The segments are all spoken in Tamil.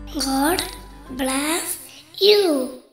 God bless you.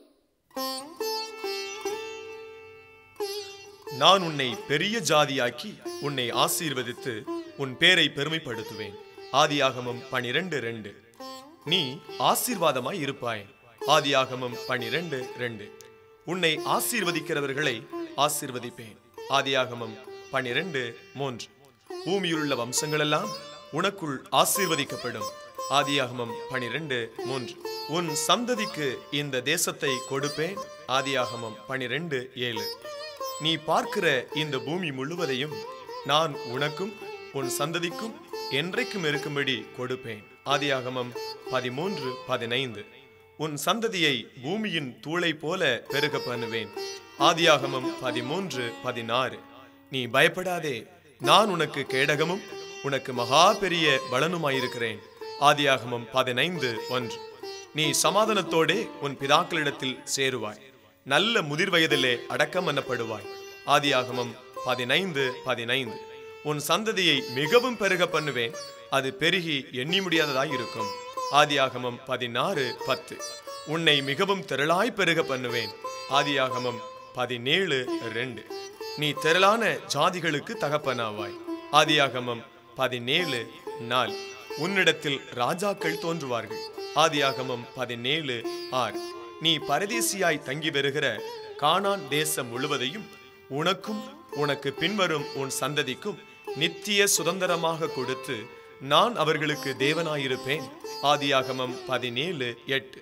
நான் உன்னை பெரிய ஜாதியாக்கி உன்னை ஆசீர்வதித்து உன் பேரை பெருமைப்படுத்துவேன் ஆதியாகமம் பனிரெண்டு ரெண்டு நீ ஆசீர்வாதமாய் இருப்பாய் ஆதியாகமம் பனிரெண்டு ரெண்டு உன்னை ஆசீர்வதிக்கிறவர்களை ஆசீர்வதிப்பேன் ஆதியாகமம் பனிரெண்டு மூன்று பூமியிலுள்ள வம்சங்களெல்லாம் உனக்குள் ஆசீர்வதிக்கப்படும் ஆதியாகமம் பனிரெண்டு மூன்று உன் சந்ததிக்கு இந்த தேசத்தை கொடுப்பேன் ஆதியாகமம் பனிரெண்டு ஏழு நீ பார்க்கிற இந்த பூமி முழுவதையும் நான் உனக்கும் உன் சந்ததிக்கும் என்றைக்கும் இருக்கும்படி கொடுப்பேன் ஆதியாகமம் பதிமூன்று பதினைந்து உன் சந்ததியை பூமியின் தூளை போல பெருக பண்ணுவேன் ஆதியாகமம் பதிமூன்று பதினாறு நீ பயப்படாதே நான் உனக்கு கேடகமும் உனக்கு மகா பெரிய பலனுமாயிருக்கிறேன் ஆதியாகமம் பதினைந்து ஒன்று நீ சமாதானத்தோடே உன் பிதாக்களிடத்தில் சேருவாய் நல்ல முதிர் வயதிலே அடக்கம் பண்ணப்படுவாய் ஆதியாகமம் பதினைந்து பதினைந்து உன் சந்ததியை மிகவும் பெருக பண்ணுவேன் அது பெருகி எண்ணி முடியாததாய் இருக்கும் ஆதியாகமம் பதினாறு பத்து உன்னை மிகவும் திரளாய் பெருக பண்ணுவேன் ஆதியாகமம் பதினேழு ரெண்டு நீ திரளான ஜாதிகளுக்கு தகப்பனாவாய் ஆதியாகமம் பதினேழு நாள் உன்னிடத்தில் ராஜாக்கள் தோன்றுவார்கள் ஆதியாகமம் பதினேழு ஆறு நீ பரதேசியாய் தங்கி வருகிற கானான் தேசம் முழுவதையும் உனக்கும் உனக்கு பின்வரும் உன் சந்ததிக்கும் நித்திய சுதந்திரமாக கொடுத்து நான் அவர்களுக்கு தேவனாயிருப்பேன் ஆதியாகமம் பதினேழு எட்டு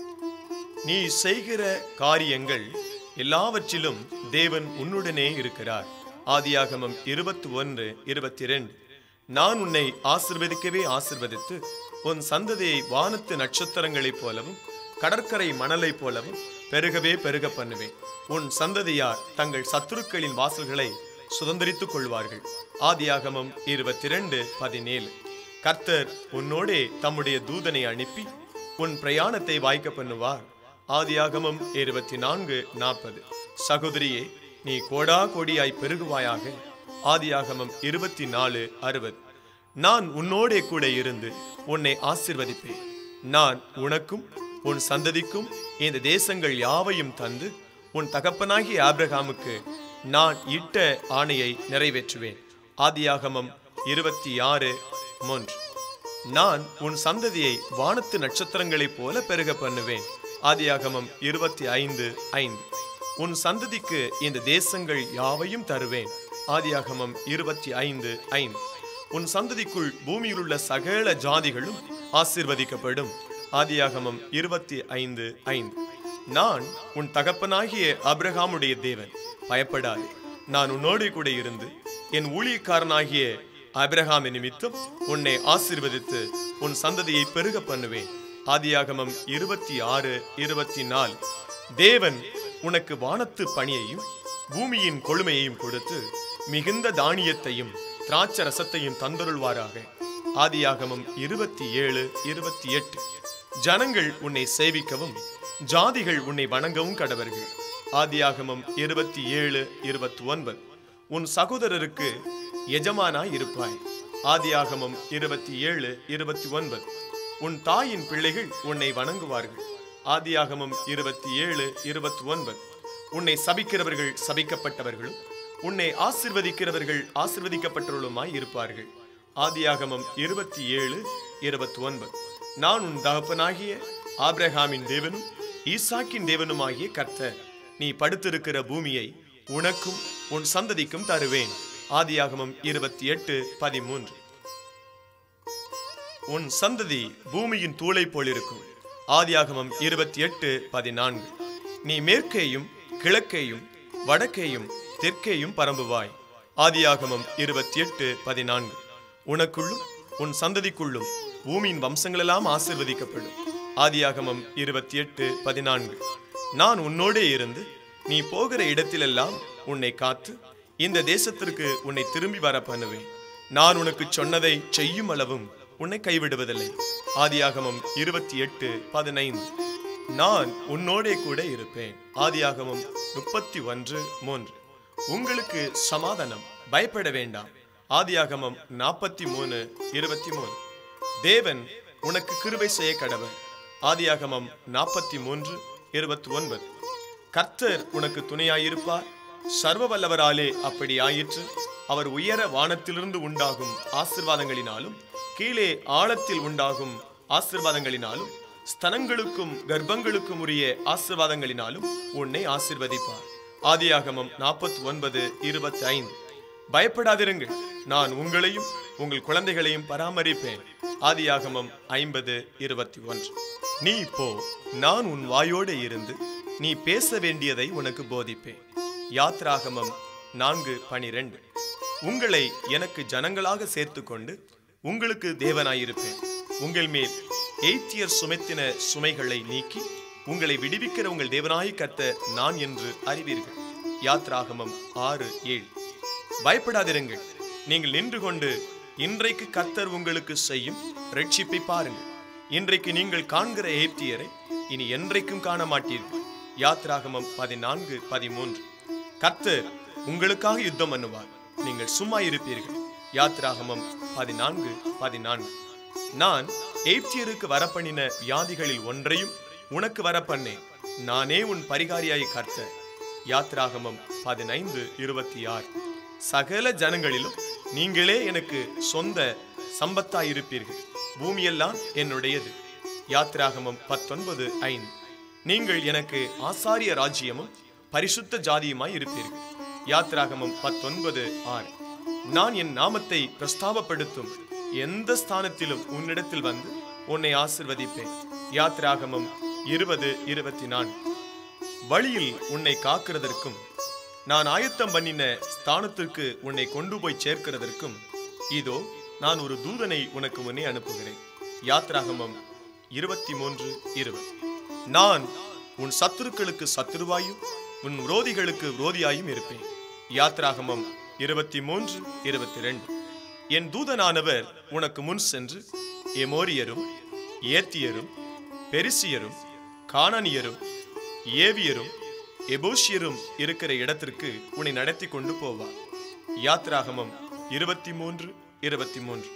நீ செய்கிற காரியங்கள் எல்லாவற்றிலும் தேவன் உன்னுடனே இருக்கிறார் ஆதியாகமம் இருபத்தி ஒன்று இருபத்தி ரெண்டு நான் உன்னை ஆசிர்வதிக்கவே ஆசிர்வதித்து உன் சந்ததியை வானத்து நட்சத்திரங்களைப் போலவும் கடற்கரை மணலைப் போலவும் பெருகவே பெருக பண்ணுவேன் உன் சந்ததியார் தங்கள் சத்துருக்களின் வாசல்களை சுதந்திரித்துக் கொள்வார்கள் ஆதியாகமம் இருபத்தி ரெண்டு பதினேழு கர்த்தர் உன்னோடே தம்முடைய தூதனை அனுப்பி உன் பிரயாணத்தை வாய்க்க பண்ணுவார் ஆதியாகமம் இருபத்தி நான்கு நாற்பது சகோதரியே நீ கோடா கோடியாய் பெருகுவாயாக ஆதியாகமம் இருபத்தி நாலு அறுபது நான் உன்னோடே கூட இருந்து உன்னை ஆசிர்வதிப்பேன் நான் உனக்கும் உன் சந்ததிக்கும் இந்த தேசங்கள் யாவையும் தந்து உன் தகப்பனாகிய ஆபிரகாமுக்கு நான் இட்ட ஆணையை நிறைவேற்றுவேன் ஆதியாகமம் இருபத்தி ஆறு மூன்று நான் உன் சந்ததியை வானத்து நட்சத்திரங்களைப் போல பெருக பண்ணுவேன் ஆதியாகமம் இருபத்தி ஐந்து ஐந்து உன் சந்ததிக்கு இந்த தேசங்கள் யாவையும் தருவேன் ஆதியாகமம் இருபத்தி ஐந்து ஐந்து உன் சந்ததிக்குள் பூமியிலுள்ள சகல ஜாதிகளும் ஆசீர்வதிக்கப்படும் ஆதியாகமம் இருபத்தி ஐந்து ஐந்து நான் உன் தகப்பனாகிய அபிரகாமுடைய தேவன் பயப்படாதே நான் உன்னோடு கூட இருந்து என் ஊழியக்காரனாகிய அபிரகாம் நிமித்தம் உன்னை ஆசீர்வதித்து உன் சந்ததியை பெருக பண்ணுவேன் ஆதியாகமம் இருபத்தி ஆறு இருபத்தி நாலு தேவன் உனக்கு வானத்து பணியையும் பூமியின் கொழுமையையும் கொடுத்து மிகுந்த தானியத்தையும் திராட்சை ரசத்தையும் தந்தருள்வாராக ஆதியாகமம் இருபத்தி ஏழு இருபத்தி எட்டு ஜனங்கள் உன்னை சேவிக்கவும் ஜாதிகள் உன்னை வணங்கவும் கடவர்கள் ஆதியாகமம் இருபத்தி ஏழு இருபத்தி ஒன்பது உன் சகோதரருக்கு எஜமானாய் இருப்பாய் ஆதியாகமம் இருபத்தி ஏழு இருபத்தி ஒன்பது உன் தாயின் பிள்ளைகள் உன்னை வணங்குவார்கள் ஆதியாகமம் இருபத்தி ஏழு இருபத்தி ஒன்பது உன்னை சபிக்கிறவர்கள் சபிக்கப்பட்டவர்களும் உன்னை ஆசிர்வதிக்கிறவர்கள் ஆசிர்வதிக்கப்பட்டவர்களுமாய் இருப்பார்கள் ஆதியாகமம் இருபத்தி ஏழு இருபத்தி ஒன்பது நான் உன் தகப்பனாகிய ஆபிரகாமின் தேவனும் ஈசாக்கின் தேவனுமாகிய கர்த்தர் நீ படுத்திருக்கிற பூமியை உனக்கும் உன் சந்ததிக்கும் தருவேன் ஆதியாகமம் இருபத்தி எட்டு பதிமூன்று உன் சந்ததி பூமியின் தூளை போலிருக்கும் ஆதியாகமம் இருபத்தி எட்டு பதினான்கு நீ மேற்கேயும் கிழக்கேயும் வடக்கேயும் தெற்கேயும் பரம்புவாய் ஆதியாகமம் இருபத்தி எட்டு பதினான்கு உனக்குள்ளும் உன் சந்ததிக்குள்ளும் பூமியின் வம்சங்களெல்லாம் ஆசிர்வதிக்கப்படும் ஆதியாகமம் இருபத்தி எட்டு பதினான்கு நான் உன்னோடே இருந்து நீ போகிற இடத்திலெல்லாம் உன்னை காத்து இந்த தேசத்திற்கு உன்னை திரும்பி வர பண்ணுவேன் நான் உனக்கு சொன்னதை செய்யும் அளவும் உன்னை கைவிடுவதில்லை ஆதியாகமம் இருபத்தி எட்டு பதினைந்து நான் உன்னோடே கூட இருப்பேன் ஆதியாகமம் முப்பத்தி ஒன்று மூன்று உங்களுக்கு சமாதானம் பயப்பட வேண்டாம் ஆதியாகமம் நாற்பத்தி மூணு இருபத்தி மூணு தேவன் உனக்கு கிருபை செய்ய கடவர் ஆதியாகமம் நாற்பத்தி மூன்று இருபத்தி ஒன்பது கர்த்தர் உனக்கு துணையாயிருப்பார் சர்வ வல்லவராலே அப்படி ஆயிற்று அவர் உயர வானத்திலிருந்து உண்டாகும் ஆசிர்வாதங்களினாலும் கீழே ஆழத்தில் உண்டாகும் ஆசிர்வாதங்களினாலும் ஸ்தனங்களுக்கும் கர்ப்பங்களுக்கும் உரிய ஆசிர்வாதங்களினாலும் உன்னை ஆசிர்வதிப்பார் ஆதியாகமம் நாற்பத்தி ஒன்பது இருபத்தி ஐந்து பயப்படாதிருங்கள் நான் உங்களையும் உங்கள் குழந்தைகளையும் பராமரிப்பேன் ஆதியாகமம் ஐம்பது இருபத்தி ஒன்று நீ போ நான் உன் வாயோடு இருந்து நீ பேச வேண்டியதை உனக்கு போதிப்பேன் யாத்ராகமம் நான்கு பனிரெண்டு உங்களை எனக்கு ஜனங்களாக சேர்த்துக்கொண்டு உங்களுக்கு தேவனாயிருப்பேன் உங்கள் மேல் எய்த்தியர் சுமைத்தின சுமைகளை நீக்கி உங்களை விடுவிக்கிற உங்கள் தேவனாய் கர்த்த நான் என்று அறிவீர்கள் யாத்ராகமம் ஆறு ஏழு பயப்படாதிருங்கள் நீங்கள் நின்று கொண்டு இன்றைக்கு கர்த்தர் உங்களுக்கு செய்யும் ரட்சிப்பை பாருங்கள் இன்றைக்கு நீங்கள் காண்கிற ஏத்தியரை இனி என்றைக்கும் காண மாட்டீர்கள் யாத்ராகமம் பதினான்கு பதிமூன்று கர்த்தர் உங்களுக்காக யுத்தம் பண்ணுவார் நீங்கள் சும்மா இருப்பீர்கள் யாத்ராகமம் பதினான்கு பதினான்கு நான் எய்ப்தியருக்கு வரப்பண்ணின வியாதிகளில் ஒன்றையும் உனக்கு வரப்பண்ணேன் நானே உன் பரிகாரியாய் கர்த்தர் யாத்ராகமம் பதினைந்து இருபத்தி ஆறு சகல ஜனங்களிலும் நீங்களே எனக்கு சொந்த சம்பத்தாயிருப்பீர்கள் பூமியெல்லாம் என்னுடையது யாத்ராகமம் பத்தொன்பது ஐந்து நீங்கள் எனக்கு ஆசாரிய ராஜ்யமும் பரிசுத்த ஜாதியுமாய் இருப்பீர்கள் யாத்ராகமம் பத்தொன்பது ஆறு நான் என் நாமத்தை பிரஸ்தாபப்படுத்தும் எந்த ஸ்தானத்திலும் உன்னிடத்தில் வந்து உன்னை ஆசிர்வதிப்பேன் யாத்ராகமம் இருபது இருபத்தி நான்கு வழியில் உன்னை காக்கிறதற்கும் நான் ஆயத்தம் பண்ணின ஸ்தானத்திற்கு உன்னை கொண்டு போய் சேர்க்கிறதற்கும் இதோ நான் ஒரு தூதனை உனக்கு முன்னே அனுப்புகிறேன் யாத்ராகமம் இருபத்தி மூன்று இருபது நான் உன் சத்துருக்களுக்கு சத்துருவாயும் உன் விரோதிகளுக்கு விரோதியாயும் இருப்பேன் யாத்ராகமம் இருபத்தி மூன்று இருபத்தி ரெண்டு என் தூதனானவர் உனக்கு முன் சென்று எமோரியரும் ஏத்தியரும் பெரிசியரும் கானானியரும் ஏவியரும் எபோஷியரும் இருக்கிற இடத்திற்கு உன்னை நடத்தி கொண்டு போவார் யாத்ராகமம் இருபத்தி மூன்று இருபத்தி மூன்று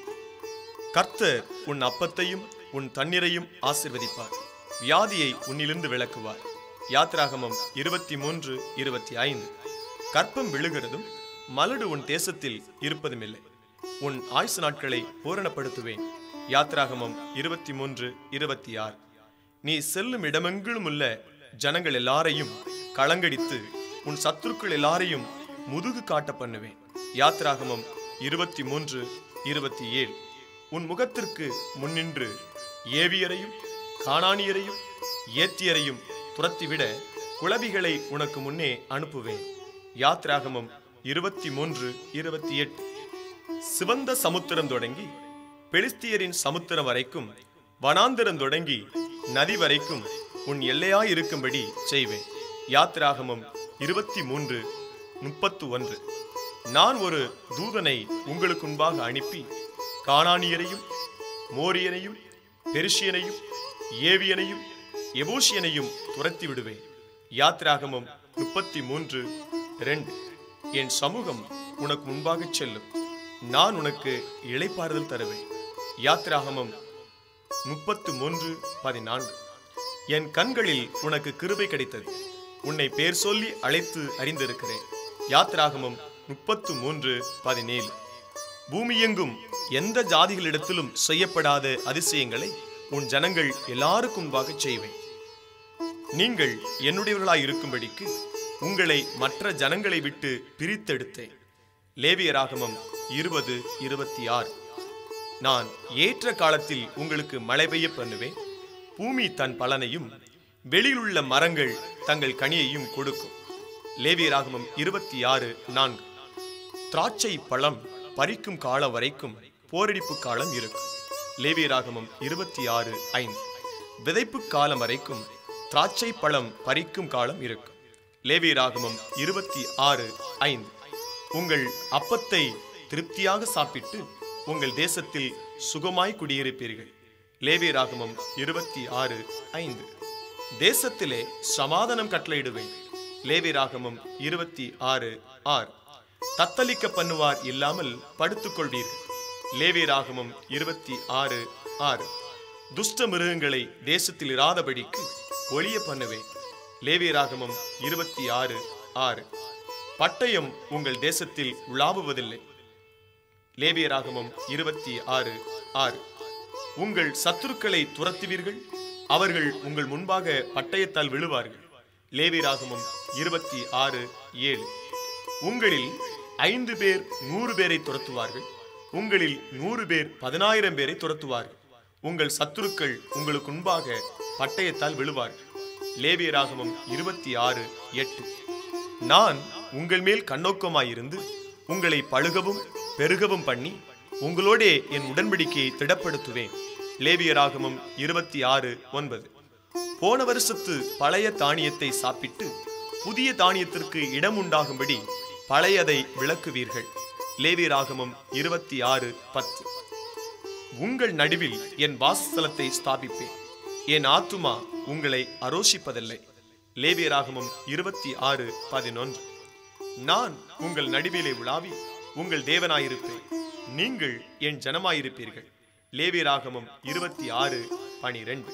கர்த்தர் உன் அப்பத்தையும் உன் தண்ணீரையும் ஆசிர்வதிப்பார் வியாதியை உன்னிலிருந்து விளக்குவார் யாத்ராகமம் இருபத்தி மூன்று இருபத்தி ஐந்து கற்பம் விழுகிறதும் மலடு உன் தேசத்தில் இருப்பதுமில்லை உன் ஆயுசு நாட்களை பூரணப்படுத்துவேன் யாத்ராகமம் இருபத்தி மூன்று இருபத்தி ஆறு நீ செல்லும் இடமெங்கிலும் உள்ள ஜனங்கள் எல்லாரையும் களங்கடித்து உன் சத்துருக்கள் எல்லாரையும் முதுகு காட்ட பண்ணுவேன் யாத்ராகமம் இருபத்தி மூன்று இருபத்தி ஏழு உன் முகத்திற்கு முன்னின்று ஏவியரையும் காணானியரையும் ஏத்தியரையும் துரத்திவிட குளவிகளை உனக்கு முன்னே அனுப்புவேன் யாத்ராகமம் இருபத்தி மூன்று இருபத்தி எட்டு சிவந்த சமுத்திரம் தொடங்கி பெலிஸ்தியரின் சமுத்திரம் வரைக்கும் வனாந்திரம் தொடங்கி நதி வரைக்கும் உன் எல்லையாயிருக்கும்படி செய்வேன் யாத்ராகமம் இருபத்தி மூன்று முப்பத்து ஒன்று நான் ஒரு தூதனை உங்களுக்கு முன்பாக அனுப்பி கானானியரையும் மோரியனையும் பெருஷியனையும் ஏவியனையும் எபூஷியனையும் துரத்தி விடுவேன் யாத்ராகமம் முப்பத்தி மூன்று ரெண்டு என் சமூகம் உனக்கு முன்பாகச் செல்லும் நான் உனக்கு இளைப்பாறுதல் தருவேன் யாத்ராகமம் முப்பத்து மூன்று பதினான்கு என் கண்களில் உனக்கு கிருபை கிடைத்தது உன்னை பேர் சொல்லி அழைத்து அறிந்திருக்கிறேன் யாத்ராகமம் முப்பத்து மூன்று பதினேழு பூமியெங்கும் எந்த ஜாதிகளிடத்திலும் செய்யப்படாத அதிசயங்களை உன் ஜனங்கள் எல்லாருக்கும் முன்பாகச் செய்வேன் நீங்கள் என்னுடையவர்களாய் இருக்கும்படிக்கு உங்களை மற்ற ஜனங்களை விட்டு பிரித்தெடுத்தேன் லேவியராகமம் இருபது இருபத்தி ஆறு நான் ஏற்ற காலத்தில் உங்களுக்கு மழை பெய்ய பண்ணுவேன் பூமி தன் பலனையும் வெளியிலுள்ள மரங்கள் தங்கள் கனியையும் கொடுக்கும் லேவியராகமம் இருபத்தி ஆறு நான்கு திராட்சை பழம் பறிக்கும் காலம் வரைக்கும் போரடிப்பு காலம் இருக்கும் லேவியராகமம் இருபத்தி ஆறு ஐந்து விதைப்பு காலம் வரைக்கும் திராட்சை பழம் பறிக்கும் காலம் இருக்கும் லேவியராகமம் இருபத்தி ஆறு ஐந்து உங்கள் அப்பத்தை திருப்தியாக சாப்பிட்டு உங்கள் தேசத்தில் சுகமாய் குடியிருப்பீர்கள் லேவியராகமம் இருபத்தி ஆறு ஐந்து தேசத்திலே சமாதானம் கட்டளையிடுவேன் லேவியராகமம் இருபத்தி ஆறு ஆறு தத்தளிக்க பண்ணுவார் இல்லாமல் படுத்துக் கொள்வீர்கள் லேவியராகமம் இருபத்தி ஆறு ஆறு துஷ்ட மிருகங்களை தேசத்தில் இராதபடிக்கு ஒளிய பண்ணுவேன் லேவியராகமம் இருபத்தி ஆறு ஆறு பட்டயம் உங்கள் தேசத்தில் உலாவுவதில்லை லேவியராகமம் இருபத்தி ஆறு ஆறு உங்கள் சத்துருக்களை துரத்துவீர்கள் அவர்கள் உங்கள் முன்பாக பட்டயத்தால் விழுவார்கள் லேவியராகமம் இருபத்தி ஆறு ஏழு உங்களில் ஐந்து பேர் நூறு பேரை துரத்துவார்கள் உங்களில் நூறு பேர் பதினாயிரம் பேரை துரத்துவார்கள் உங்கள் சத்துருக்கள் உங்களுக்கு முன்பாக பட்டயத்தால் விழுவார்கள் லேவியராகமம் இருபத்தி ஆறு எட்டு நான் உங்கள் மேல் கண்ணோக்கமாயிருந்து உங்களை பழுகவும் பெருகவும் பண்ணி உங்களோடே என் உடன்படிக்கையை திடப்படுத்துவேன் லேவியராகமம் இருபத்தி ஆறு ஒன்பது போன வருஷத்து பழைய தானியத்தை சாப்பிட்டு புதிய தானியத்திற்கு இடம் உண்டாகும்படி பழையதை விளக்குவீர்கள் லேவியராகமம் இருபத்தி ஆறு பத்து உங்கள் நடுவில் என் வாசஸ்தலத்தை ஸ்தாபிப்பேன் என் ஆத்துமா உங்களை அரோஷிப்பதில்லை லேவியராகமம் இருபத்தி ஆறு பதினொன்று நான் உங்கள் நடுவிலே உலாவி உங்கள் தேவனாயிருப்பேன் நீங்கள் என் ஜனமாயிருப்பீர்கள் லேவியராகமம் இருபத்தி ஆறு பனிரெண்டு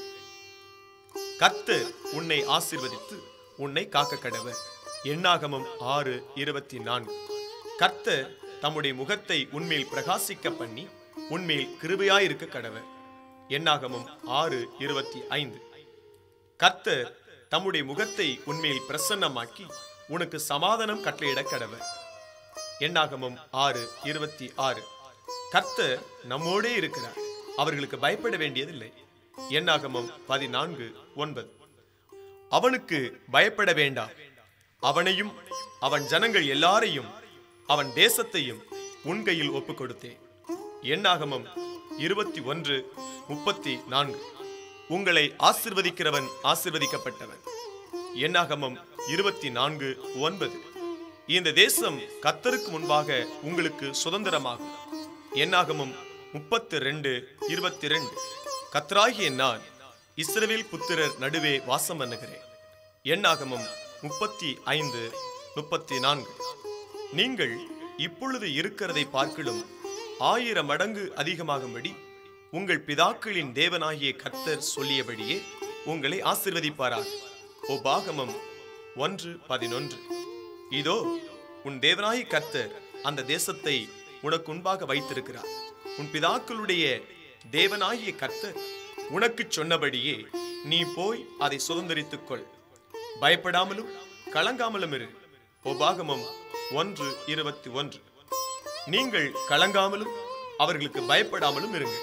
கர்த்தர் உன்னை ஆசீர்வதித்து உன்னை காக்க கடவர் எண்ணாகமம் ஆறு இருபத்தி நான்கு கர்த்தர் தம்முடைய முகத்தை உன்மேல் பிரகாசிக்க பண்ணி உன்மேல் கிருபையாயிருக்க கடவர் எண்ணாகமம் ஆறு இருபத்தி ஐந்து கர்த்தர் தம்முடைய முகத்தை உன்மேல் பிரசன்னமாக்கி உனக்கு சமாதானம் கட்டளையிட கடவர் எண்ணாகமம் ஆறு இருபத்தி ஆறு கர்த்தர் நம்மோடே இருக்கிறார் அவர்களுக்கு பயப்பட வேண்டியதில்லை எண்ணாகமம் பதினான்கு ஒன்பது அவனுக்கு பயப்பட வேண்டாம் அவனையும் அவன் ஜனங்கள் எல்லாரையும் அவன் தேசத்தையும் உன் கையில் ஒப்புக் கொடுத்தேன் எண்ணாகமம் இருபத்தி ஒன்று முப்பத்தி நான்கு உங்களை ஆசிர்வதிக்கிறவன் ஆசிர்வதிக்கப்பட்டவன் எண்ணாகமம் இருபத்தி நான்கு ஒன்பது இந்த தேசம் கத்தருக்கு முன்பாக உங்களுக்கு சுதந்திரமாகும் எண்ணாகமம் முப்பத்து ரெண்டு இருபத்தி ரெண்டு கத்ராகிய நான் இஸ்ரவேல் புத்திரர் நடுவே வாசம் பண்ணுகிறேன் எண்ணாகமம் முப்பத்தி ஐந்து முப்பத்தி நான்கு நீங்கள் இப்பொழுது இருக்கிறதை பார்க்கிலும் ஆயிரம் மடங்கு அதிகமாகும்படி உங்கள் பிதாக்களின் தேவனாகிய கர்த்தர் சொல்லியபடியே உங்களை ஆசிர்வதிப்பாரார் உபாகமம் ஒன்று பதினொன்று இதோ உன் தேவனாகிய கர்த்தர் அந்த தேசத்தை உனக்கு முன்பாக வைத்திருக்கிறார் உன் பிதாக்களுடைய தேவனாகிய கர்த்தர் உனக்கு சொன்னபடியே நீ போய் அதை சுதந்திரித்துக் கொள் பயப்படாமலும் கலங்காமலும் இரு உபாகமம் ஒன்று இருபத்தி ஒன்று நீங்கள் கலங்காமலும் அவர்களுக்கு பயப்படாமலும் இருங்கள்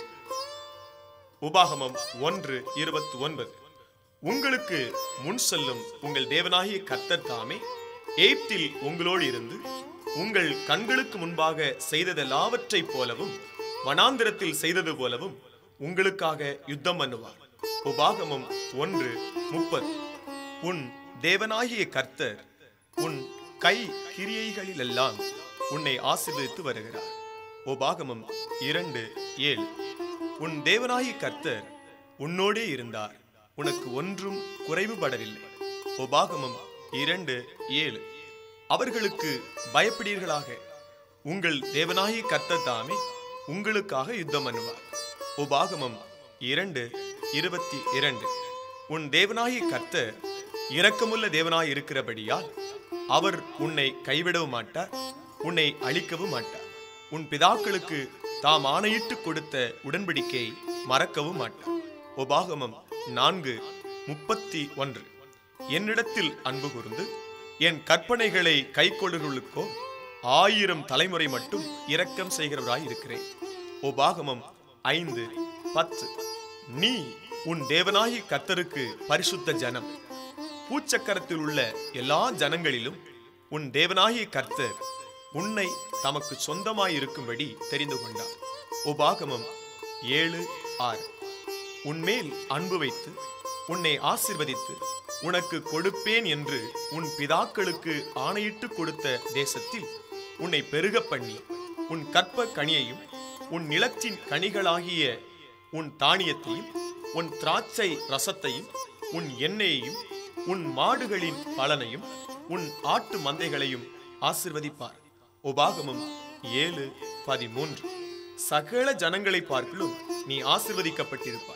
உபாகமம் ஒன்று இருபத்தி ஒன்பது உங்களுக்கு முன் செல்லும் உங்கள் தேவனாகிய கர்த்தர் தாமே எய்ப்தில் உங்களோடு இருந்து உங்கள் கண்களுக்கு முன்பாக செய்ததெல்லாவற்றைப் போலவும் வனாந்திரத்தில் செய்தது போலவும் உங்களுக்காக யுத்தம் பண்ணுவார் உபாகமம் ஒன்று முப்பது உன் தேவனாகிய கர்த்தர் உன் கை கிரியைகளிலெல்லாம் உன்னை ஆசீர்வதித்து வருகிறார் உபாகமம் இரண்டு ஏழு உன் தேவனாகிய கர்த்தர் உன்னோடே இருந்தார் உனக்கு ஒன்றும் குறைவுபடவில்லை உபாகமம் இரண்டு ஏழு அவர்களுக்கு பயப்படீர்களாக உங்கள் தேவனாகிய கர்த்தர் தாமே உங்களுக்காக யுத்தம் பண்ணுவார் உபாகமம் இரண்டு இருபத்தி இரண்டு உன் தேவனாகிய கர்த்தர் இரக்கமுள்ள தேவனாய் இருக்கிறபடியால் அவர் உன்னை கைவிடவும் மாட்டார் உன்னை அழிக்கவும் மாட்டார் உன் பிதாக்களுக்கு தாம் ஆணையிட்டு கொடுத்த உடன்படிக்கையை மறக்கவும் மாட்டார் உபாகமம் நான்கு முப்பத்தி ஒன்று என்னிடத்தில் அன்பு கூர்ந்து என் கற்பனைகளை கைக்கொள்ளுகளுக்கோ ஆயிரம் தலைமுறை மட்டும் இரக்கம் செய்கிறவராய் இருக்கிறேன் உபாகமம் ஐந்து பத்து நீ உன் தேவனாகி கத்தருக்கு பரிசுத்த ஜனம் பூச்சக்கரத்தில் உள்ள எல்லா ஜனங்களிலும் உன் தேவனாகிய கர்த்தர் உன்னை தமக்கு சொந்தமாயிருக்கும்படி தெரிந்து கொண்டார் உபாகமம் ஏழு ஆறு உன்மேல் அன்பு வைத்து உன்னை ஆசிர்வதித்து உனக்கு கொடுப்பேன் என்று உன் பிதாக்களுக்கு ஆணையிட்டு கொடுத்த தேசத்தில் உன்னை பெருக பண்ணி உன் கற்ப கனியையும் உன் நிலத்தின் கனிகளாகிய உன் தானியத்தையும் உன் திராட்சை ரசத்தையும் உன் எண்ணெயையும் உன் மாடுகளின் பலனையும் உன் ஆட்டு மந்தைகளையும் ஆசிர்வதிப்பார் உபாகமம் ஏழு பதிமூன்று சகல ஜனங்களை பார்க்கிலும் நீ ஆசிர்வதிக்கப்பட்டிருப்பாய்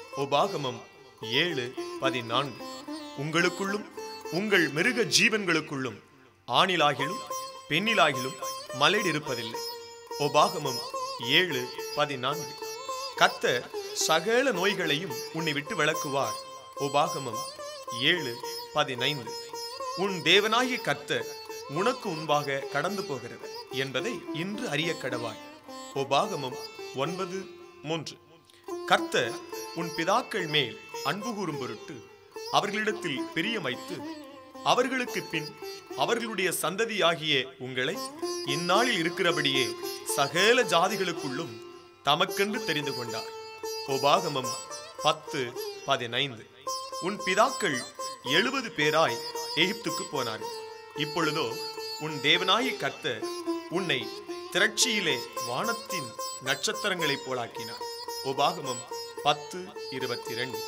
உபாகமம் ஏழு பதினான்கு உங்களுக்குள்ளும் உங்கள் மிருக ஜீவன்களுக்குள்ளும் ஆணிலாகிலும் பெண்ணிலாகிலும் மலைடிருப்பதில்லை உபாகமம் ஏழு பதினான்கு கர்த்தர் சகல நோய்களையும் உன்னை விட்டு விளக்குவார் உபாகமம் ஏழு பதினைந்து உன் தேவனாகிய கர்த்தர் உனக்கு முன்பாக கடந்து போகிறவர் என்பதை இன்று அறிய கடவாய் உபாகமம் ஒன்பது மூன்று கர்த்தர் உன் பிதாக்கள் மேல் அன்பு கூறும் பொருட்டு அவர்களிடத்தில் பிரியம் வைத்து அவர்களுக்கு பின் அவர்களுடைய சந்ததியாகிய உங்களை இந்நாளில் இருக்கிறபடியே சகல ஜாதிகளுக்குள்ளும் தமக்கென்று தெரிந்து கொண்டார் உபாகமம் பத்து பதினைந்து உன் பிதாக்கள் எழுபது பேராய் எகிப்துக்கு போனார்கள் இப்பொழுதோ உன் தேவனாய கர்த்தர் உன்னை திரட்சியிலே வானத்தின் நட்சத்திரங்களைப் போலாக்கினார் உபாகமம் பத்து இருபத்தி ரெண்டு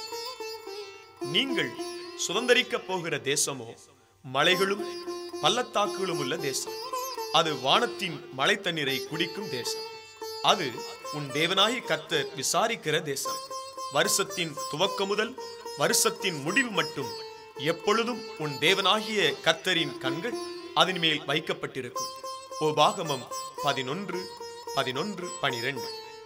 நீங்கள் சுதந்தரிக்கப் போகிற தேசமோ மலைகளும் பள்ளத்தாக்குகளும் உள்ள தேசம் அது வானத்தின் மழை தண்ணீரை குடிக்கும் தேசம் அது உன் தேவனாய கர்த்தர் விசாரிக்கிற தேசம் வருஷத்தின் துவக்கம் முதல் வருஷத்தின் முடிவு மட்டும் எப்பொழுதும் உன் தேவனாகிய கர்த்தரின் கண்கள் அதன் மேல் வைக்கப்பட்டிருக்கும் உபாகமம் பதினொன்று பதினொன்று பனிரெண்டு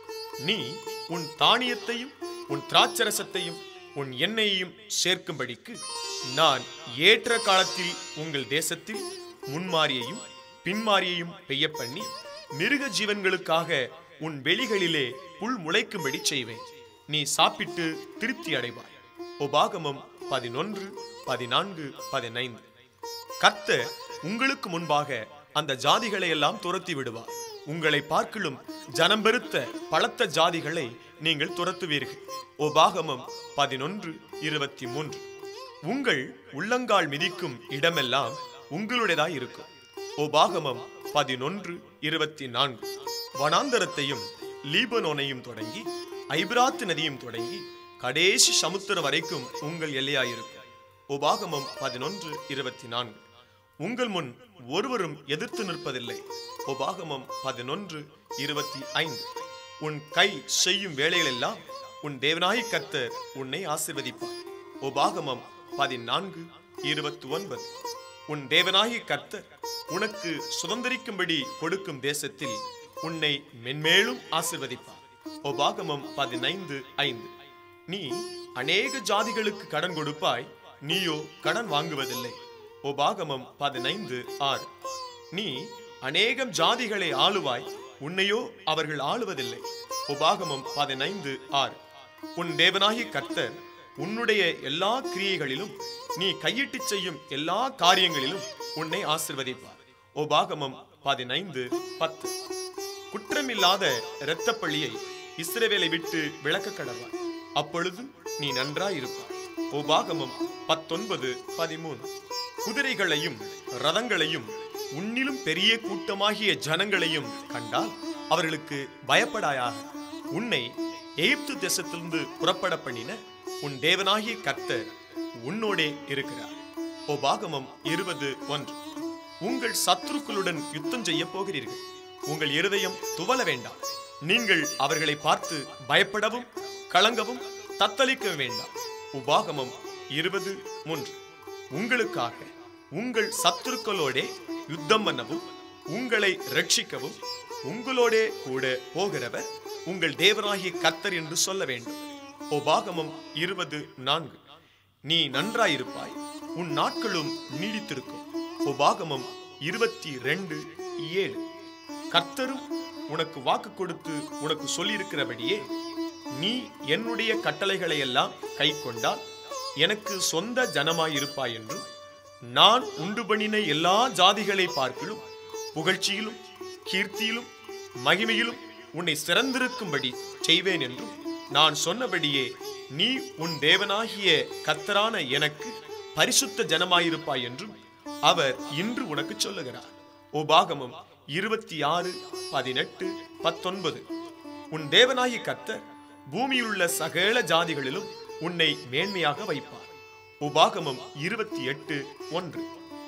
நீ உன் தானியத்தையும் உன் திராட்சரசத்தையும் உன் எண்ணெயையும் சேர்க்கும்படிக்கு நான் ஏற்ற காலத்தில் உங்கள் தேசத்தில் முன்மாரியையும் பின்மாரியையும் பெய்ய பண்ணி மிருக ஜீவன்களுக்காக உன் வெளிகளிலே புல் முளைக்கும்படி செய்வேன் நீ சாப்பிட்டு திருப்தி அடைவாய் உபாகமம் பதினொன்று பதினான்கு பதினைந்து கர்த்தர் உங்களுக்கு முன்பாக அந்த ஜாதிகளை எல்லாம் துரத்தி விடுவார் உங்களை பார்க்கிலும் ஜனம் பெருத்த பலத்த ஜாதிகளை நீங்கள் துரத்துவீர்கள் உபாகமம் பதினொன்று இருபத்தி மூன்று உங்கள் உள்ளங்கால் மிதிக்கும் இடமெல்லாம் உங்களுடையதாய் இருக்கும் உபாகமம் பதினொன்று இருபத்தி நான்கு வனாந்தரத்தையும் லீபனோனையும் தொடங்கி ஐபிராத்து நதியும் தொடங்கி கடைசி சமுத்திரம் வரைக்கும் உங்கள் எல்லையாயிருக்கும் உபாகமம் பதினொன்று இருபத்தி நான்கு உங்கள் முன் ஒருவரும் எதிர்த்து நிற்பதில்லை உபாகமம் பதினொன்று இருபத்தி ஐந்து உன் கை செய்யும் வேலைகளெல்லாம் உன் தேவனாய் கர்த்தர் உன்னை ஆசிர்வதிப்பார் உபாகமம் பதினான்கு இருபத்தி ஒன்பது உன் தேவனாகிய கர்த்தர் உனக்கு சுதந்திரிக்கும்படி கொடுக்கும் தேசத்தில் உன்னை மென்மேலும் ஆசிர்வதிப்பார் உபாகமம் பதினைந்து ஐந்து நீ அநேக ஜாதிகளுக்கு கடன் கொடுப்பாய் நீயோ கடன் வாங்குவதில்லை உபாகமம் பதினைந்து ஆறு நீ அநேகம் ஜாதிகளை ஆளுவாய் உன்னையோ அவர்கள் ஆளுவதில்லை உபாகமம் பதினைந்து ஆறு உன் தேவனாகிய கர்த்தர் உன்னுடைய எல்லா கிரியைகளிலும் நீ கையிட்டு செய்யும் எல்லா காரியங்களிலும் உன்னை ஆசிர்வதிப்பார் உபாகமம் பதினைந்து பத்து குற்றமில்லாத இரத்தப்பள்ளியை இஸ்ரவேலை விட்டு விளக்க கடவாய் அப்பொழுது நீ நன்றாயிருப்பாய் உபாகமம் பத்தொன்பது பதிமூணு குதிரைகளையும் ரதங்களையும் உன்னிலும் பெரிய கூட்டமாகிய ஜனங்களையும் கண்டால் அவர்களுக்கு பயப்படாயாக உன்னை எகிப்து தேசத்திலிருந்து புறப்பட பண்ணின உன் தேவனாகிய கர்த்தர் உன்னோடே இருக்கிறார் உபாகமம் இருபது ஒன்று உங்கள் சத்துருக்களுடன் யுத்தம் செய்ய போகிறீர்கள் உங்கள் இருதயம் துவல வேண்டாம் நீங்கள் அவர்களை பார்த்து பயப்படவும் கலங்கவும் தத்தளிக்க வேண்டாம் உபாகமம் இருபது மூன்று உங்களுக்காக உங்கள் சத்துருக்களோடே யுத்தம் பண்ணவும் உங்களை ரட்சிக்கவும் உங்களோடே கூட போகிறவர் உங்கள் தேவனாகிய கர்த்தர் என்று சொல்ல வேண்டும் உபாகமம் இருபது நான்கு நீ நன்றாயிருப்பாய் உன் நாட்களும் நீடித்திருக்கும் உபாகமம் இருபத்தி ரெண்டு ஏழு கர்த்தரும் உனக்கு வாக்கு கொடுத்து உனக்கு சொல்லியிருக்கிறபடியே நீ என்னுடைய கட்டளைகளை எல்லாம் கை கொண்டால் எனக்கு சொந்த ஜனமாயிருப்பாய் என்றும் நான் உண்டு பண்ணின எல்லா ஜாதிகளை பார்க்கிலும் புகழ்ச்சியிலும் கீர்த்தியிலும் மகிமையிலும் உன்னை சிறந்திருக்கும்படி செய்வேன் என்றும் நான் சொன்னபடியே நீ உன் தேவனாகிய கத்தரான எனக்கு பரிசுத்த ஜனமாயிருப்பாய் என்றும் அவர் இன்று உனக்கு சொல்லுகிறார் உபாகமம் இருபத்தி ஆறு பதினெட்டு பத்தொன்பது உன் தேவனாகிய கர்த்தர் பூமியிலுள்ள சகல ஜாதிகளிலும் உன்னை மேன்மையாக வைப்பார் உபாகமம் இருபத்தி எட்டு ஒன்று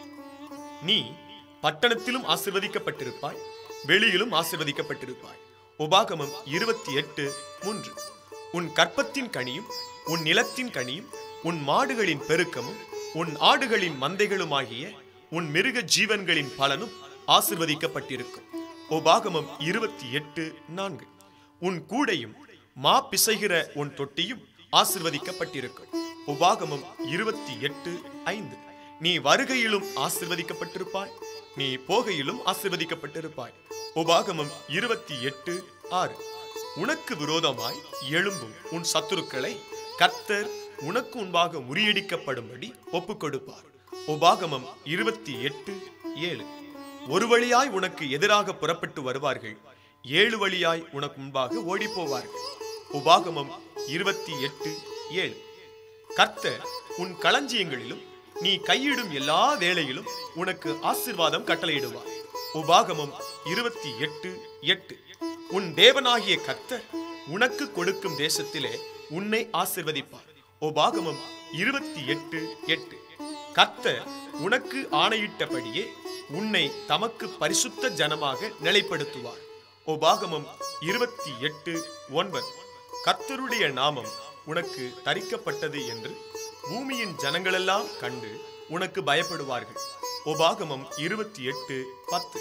நீ பட்டணத்திலும் ஆசிர்வதிக்கப்பட்டிருப்பாய் வெளியிலும் ஆசிர்வதிக்கப்பட்டிருப்பாய் உபாகமம் இருபத்தி எட்டு மூன்று உன் கற்பத்தின் கனியும் உன் நிலத்தின் கனியும் உன் மாடுகளின் பெருக்கமும் உன் ஆடுகளின் மந்தைகளுமாகிய உன் மிருக ஜீவன்களின் பலனும் ஆசிர்வதிக்கப்பட்டிருக்கும் உபாகமம் இருபத்தி எட்டு நான்கு உன் கூடையும் மா பிசைகிற உன் தொட்டியும் ஆசிர்வதிக்கப்பட்டிருக்கும் உபாகமம் இருபத்தி எட்டு ஐந்து நீ வருகையிலும் ஆசிர்வதிக்கப்பட்டிருப்பாய் நீ போகையிலும் ஆசிர்வதிக்கப்பட்டிருப்பாய் உபாகமம் இருபத்தி எட்டு ஆறு உனக்கு விரோதமாய் எழும்பும் உன் சத்துருக்களை கர்த்தர் உனக்கு முன்பாக முறியடிக்கப்படும்படி ஒப்புக் கொடுப்பார் உபாகமம் இருபத்தி எட்டு ஏழு ஒரு வழியாய் உனக்கு எதிராக புறப்பட்டு வருவார்கள் ஏழு வழியாய் உனக்கு முன்பாக ஓடிப் போவார்கள் உபாகமம் இருபத்தி எட்டு ஏழு கர்த்தர் உன் களஞ்சியங்களிலும் நீ கையிடும் எல்லா வேளையிலும் உனக்கு ஆசிர்வாதம் கட்டளையிடுவார் உபாகமம் இருபத்தி எட்டு எட்டு உன் தேவனாகிய கர்த்தர் உனக்கு கொடுக்கும் தேசத்திலே உன்னை ஆசிர்வதிப்பார் உபாகமம் இருபத்தி எட்டு எட்டு கர்த்தர் உனக்கு ஆணையிட்டபடியே உன்னை தமக்கு பரிசுத்த ஜனமாக நிலைப்படுத்துவார் உபாகமம் இருபத்தி எட்டு ஒன்பது கர்த்தருடைய நாமம் உனக்கு தரிக்கப்பட்டது என்று பூமியின் ஜனங்களெல்லாம் கண்டு உனக்கு பயப்படுவார்கள் உபாகமம் இருபத்தி எட்டு பத்து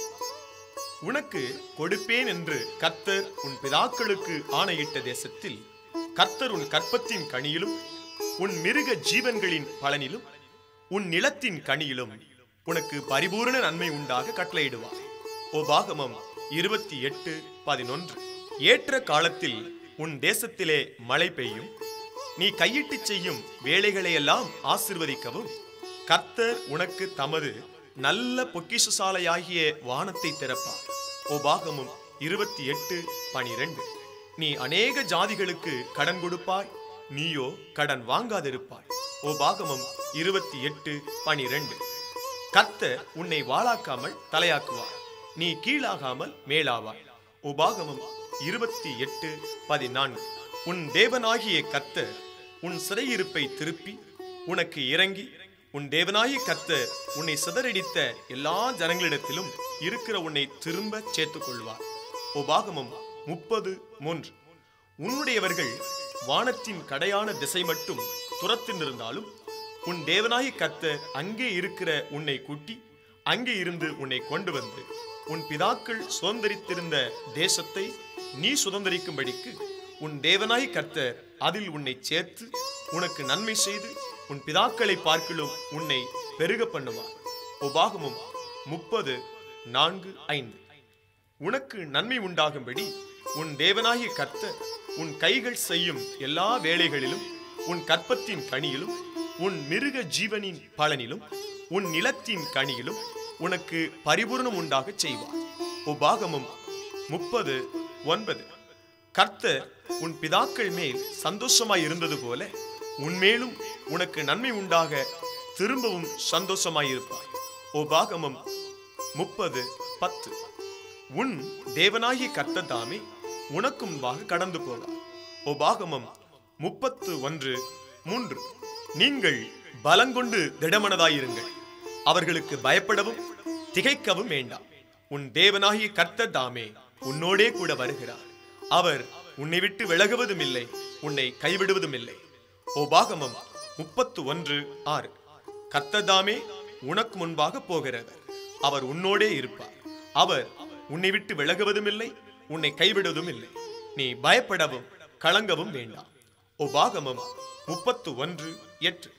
உனக்கு கொடுப்பேன் என்று கர்த்தர் உன் பிதாக்களுக்கு ஆணையிட்ட தேசத்தில் கர்த்தர் உன் கற்பத்தின் கனியிலும் உன் மிருக ஜீவன்களின் பலனிலும் உன் நிலத்தின் கனியிலும் உனக்கு பரிபூரண நன்மை உண்டாக கட்டளையிடுவார் உபாகமம் இருபத்தி எட்டு பதினொன்று ஏற்ற காலத்தில் உன் தேசத்திலே மழை பெய்யும் நீ கையிட்டு செய்யும் வேலைகளையெல்லாம் ஆசிர்வதிக்கவும் கர்த்தர் உனக்கு தமது நல்ல பொக்கிஷசாலையாகிய வானத்தை திறப்பார் உபாகமும் இருபத்தி எட்டு பனிரெண்டு நீ அநேக ஜாதிகளுக்கு கடன் கொடுப்பாய் நீயோ கடன் வாங்காதிருப்பாய் உபாகமம் இருபத்தி எட்டு பனிரெண்டு கர்த்தர் உன்னை வாளாக்காமல் தலையாக்குவார் நீ கீழாகாமல் மேலாவாய் உபாகமம் இருபத்தி எட்டு பதினான்கு உன் தேவனாகிய கர்த்தர் உன் சிறையிருப்பை திருப்பி உனக்கு இறங்கி உன் தேவனாகிய கர்த்தர் உன்னை சிதறடித்த எல்லா ஜனங்களிடத்திலும் இருக்கிற உன்னை திரும்ப சேர்த்துக் கொள்வார் உபாகமம் முப்பது மூன்று உன்னுடையவர்கள் வானத்தின் கடையான திசை மட்டும் துரத்தினிருந்தாலும் உன் தேவனாகிய கர்த்தர் அங்கே இருக்கிற உன்னை கூட்டி அங்கே இருந்து உன்னை கொண்டு வந்து உன் பிதாக்கள் சுதந்திரித்திருந்த தேசத்தை நீ சுதந்திரிக்கும்படிக்கு உன் தேவனாய் கர்த்தர் அதில் உன்னை சேர்த்து உனக்கு நன்மை செய்து உன் பிதாக்களை பார்க்கிலும் உன்னை பெருக பண்ணுவார் உபாகமும் முப்பது நான்கு ஐந்து உனக்கு நன்மை உண்டாகும்படி உன் தேவனாகிய கர்த்தர் உன் கைகள் செய்யும் எல்லா வேலைகளிலும் உன் கற்பத்தின் கனியிலும் உன் மிருக ஜீவனின் பலனிலும் உன் நிலத்தின் கனியிலும் உனக்கு பரிபூர்ணம் உண்டாகச் செய்வார் உபாகமம் முப்பது ஒன்பது கர்த்தர் உன் பிதாக்கள் மேல் சந்தோஷமாய் இருந்தது போல உன்மேலும் உனக்கு நன்மை உண்டாக திரும்பவும் சந்தோஷமாயிருப்பார் உபாகமம் முப்பது பத்து உன் தேவனாகிய கர்த்தர் தாமே உனக்கு முன்பாக கடந்து போவார் உபாகமம் முப்பத்து ஒன்று மூன்று நீங்கள் பலங்கொண்டு திடமனதாயிருங்கள் அவர்களுக்கு பயப்படவும் திகைக்கவும் வேண்டாம் உன் தேவனாகிய கர்த்தர் தாமே உன்னோடே கூட வருகிறார் அவர் உன்னை விட்டு விலகுவதும் இல்லை உன்னை கைவிடுவதும் இல்லை உபாகமம் முப்பத்து ஒன்று ஆறு கர்த்தர் தாமே உனக்கு முன்பாக போகிறவர் அவர் உன்னோடே இருப்பார் அவர் உன்னை விட்டு விலகுவதும் இல்லை உன்னை கைவிடுவதும் இல்லை நீ பயப்படவும் கலங்கவும் வேண்டாம் உபாகமம் முப்பத்து ஒன்று எட்டு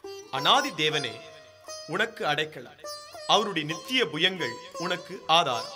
அனாதி தேவனே உனக்கு அடைக்கலம் அவருடைய நித்திய புயங்கள் உனக்கு ஆதாரம்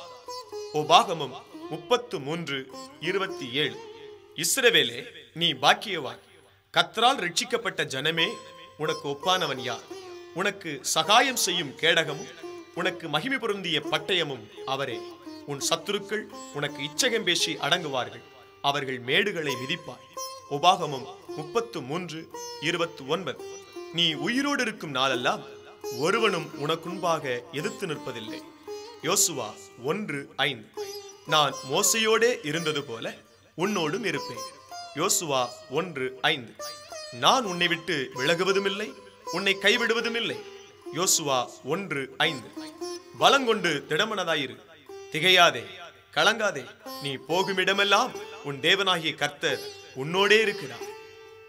உபாகமம் முப்பத்து மூன்று இருபத்தி ஏழு இஸ்ரவேலே நீ பாக்கியவான் கத்தரால் ரட்சிக்கப்பட்ட ஜனமே உனக்கு ஒப்பானவன் யார் உனக்கு சகாயம் செய்யும் கேடகமும் உனக்கு மகிமை பொருந்திய பட்டயமும் அவரே உன் சத்துருக்கள் உனக்கு இச்சகம் பேசி அடங்குவார்கள் அவர்கள் மேடுகளை விதிப்பாய் உபாகமம் முப்பத்து மூன்று இருபத்து ஒன்பது நீ உயிரோடு இருக்கும் நாளெல்லாம் ஒருவனும் உனக்குன்பாக எதிர்த்து நிற்பதில்லை யோசுவா ஒன்று ஐந்து நான் மோசையோடே இருந்தது போல உன்னோடும் இருப்பேன் யோசுவா ஒன்று ஐந்து நான் உன்னை விட்டு விலகுவதுமில்லை உன்னை கைவிடுவதும் இல்லை யோசுவா ஒன்று ஐந்து பலங்கொண்டு திடமனதாயிரு திகையாதே கலங்காதே நீ போகுமிடமெல்லாம் உன் தேவனாகிய கர்த்தர் உன்னோடே இருக்கிறார்